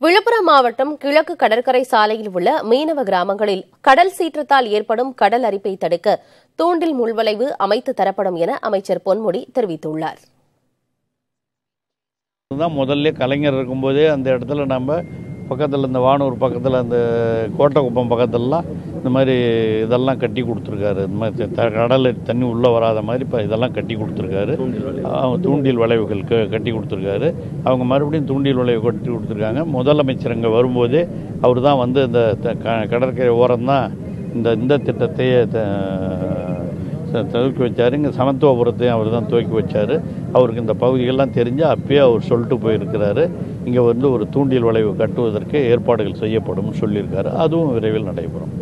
விழுப்புரம் மாவட்டம் கிழக்கு கடற்கரை சாலையில் உள்ள மீனவ கிராமங்களில் கடல் சீற்றத்தால் ஏற்படும் கடல் அரிப்பை தடுக்க தூண்டில் முள்வளைவு அமைத்து தரப்படும் என அமைச்சர் பொன்முடி தெரிவித்துள்ளார் தான் முதல்ல கலைஞர் இருக்கும்போதே அந்த இடத்துல நம்ம பக்கத்தில் இந்த வானூர் பக்கத்தில் அந்த கோட்டைக்குப்பம் பக்கத்துலலாம் இந்த மாதிரி இதெல்லாம் கட்டி கொடுத்துருக்காரு இந்த மாதிரி த கடல் தண்ணி உள்ளே வராத மாதிரி இப்போ இதெல்லாம் கட்டி கொடுத்துருக்காரு அவங்க தூண்டில் வளைவுகள் க கட்டி கொடுத்துருக்காரு அவங்க மறுபடியும் தூண்டில் வளைவு கட்டி கொடுத்துருக்காங்க முதலமைச்சர் அங்கே வரும்போதே அவர் தான் வந்து இந்த த- க- கடற்கரை ஓரம்தான் இந்த இந்த திட்டத்தையே த- த- துவக்கி வச்சார் இங்கே சமத்துவபுரத்தையும் அவர் தான் துவக்கி வச்சார் அவருக்கு இந்த பகுதிகள்லாம் தெரிஞ்சு அப்பயே அவர் சொல்லிட்டு போயிருக்கிறாரு இங்கே வந்து ஒரு தூண்டில் வளைவு கட்டுவதற்கு ஏற்பாடுகள் செய்யப்படும்னு சொல்லியிருக்காரு அதுவும் விரைவில் நடைபெறும்